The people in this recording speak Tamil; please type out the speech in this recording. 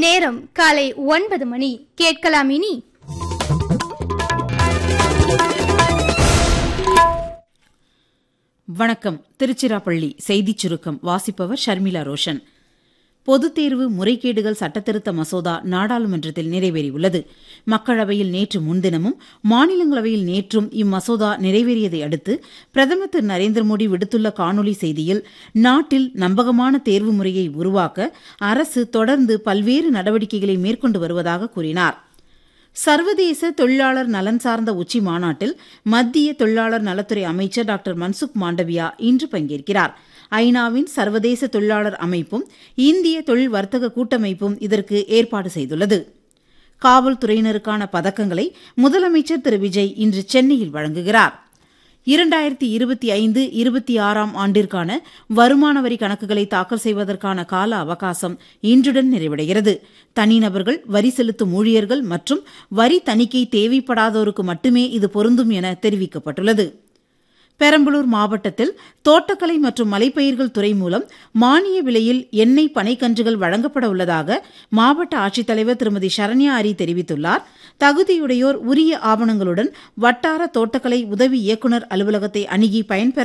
நேரம் காலை ஒன்பது மணி கேட்கலாம் இனி வணக்கம் திருச்சிராப்பள்ளி செய்திச் சுருக்கம் வாசிப்பவர் ஷர்மிளா ரோஷன் பொதுத் தேர்வு முறைகேடுகள் சட்டத்திருத்த மசோதா நாடாளுமன்றத்தில் நிறைவேறியுள்ளது மக்களவையில் நேற்று முன்தினமும் மாநிலங்களவையில் நேற்றும் இம்மசோதா நிறைவேறியதை அடுத்து பிரதமர் திரு நரேந்திர மோடி விடுத்துள்ள காணொலி செய்தியில் நாட்டில் நம்பகமான தேர்வு முறையை உருவாக்க அரசு தொடர்ந்து பல்வேறு நடவடிக்கைகளை மேற்கொண்டு வருவதாக கூறினார் சர்வதேச தொழிலாளர் நலன் சார்ந்த உச்சி மாநாட்டில் மத்திய தொழிலாளர் நலத்துறை அமைச்சர் டாக்டர் மன்சுக் மாண்டவியா இன்று பங்கேற்கிறார் ஐநாவின் சர்வதேச தொழிலாளர் அமைப்பும் இந்திய தொழில் வர்த்தக கூட்டமைப்பும் இதற்கு ஏற்பாடு செய்துள்ளது காவல்துறையினருக்கான பதக்கங்களை முதலமைச்சர் திரு விஜய் இன்று சென்னையில் வழங்குகிறார் இரண்டாயிரத்தி இருபத்தி ஐந்து இருபத்தி ஆறாம் ஆண்டிற்கான வருமான வரி கணக்குகளை தாக்கல் செய்வதற்கான கால அவகாசம் இன்றுடன் நிறைவடைகிறது தனிநபர்கள் வரி செலுத்தும் ஊழியர்கள் மற்றும் வரி தணிக்கை தேவைப்படாதோருக்கு மட்டுமே இது பொருந்தும் என தெரிவிக்கப்பட்டுள்ளது பெரம்பலூர் மாவட்டத்தில் தோட்டக்கலை மற்றும் மலைப்பயிர்கள் துறை மூலம் மானிய விலையில் எண்ணெய் பனைக்கன்றுகள் வழங்கப்பட உள்ளதாக மாவட்ட ஆட்சித்தலைவர் திருமதி சரண்யா அரி தெரிவித்துள்ளார் தகுதியுடையோர் உரிய ஆவணங்களுடன் வட்டார தோட்டக்கலை உதவி இயக்குநர் அலுவலகத்தை அணுகி பயன்பெற